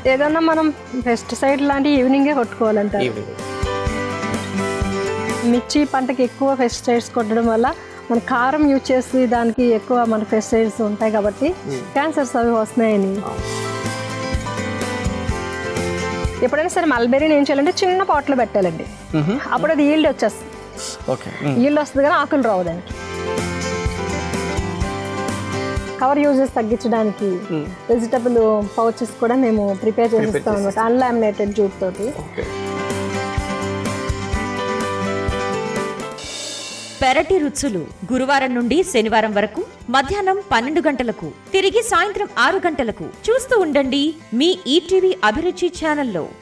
ఏదన్నా మనం పెస్టిసైడ్ లాంటి ఈవినింగే కొట్టుకోవాలంటారు ఈవినింగ్ మిర్చి పంటకి ఎక్కువ పెస్టిసైడ్స్ కొట్టడం వల్ల మన కారం యూజ్ చేసి దానికి ఎక్కువ మన పెస్టిసైడ్స్ ఉంటాయి కాబట్టి క్యాన్సర్స్ అవి వస్తున్నాయని ఎప్పుడైనా సరే మల్బెరీని ఏం చేయాలంటే చిన్న పాట్లో పెట్టాలండి అప్పుడు అది ఈల్డ్ వచ్చేస్తుంది ఓకే ఈల్డ్ వస్తుంది కానీ ఆకులు రావు దానికి కవర్ యూజెస్ తగ్గించడానికి వెజిటబుల్ పౌచెస్ కూడా మేము ప్రిపేర్ చేసిస్తాం అనమాట అన్లామినేటెడ్ జూట్ తోటి ఓకే పెరటి రుచులు గురువారం నుండి శనివారం వరకు మధ్యాహ్నం పన్నెండు గంటలకు తిరిగి సాయంత్రం ఆరు గంటలకు చూస్తూ ఉండండి మీ ఈటీవీ అభిరుచి ఛానల్లో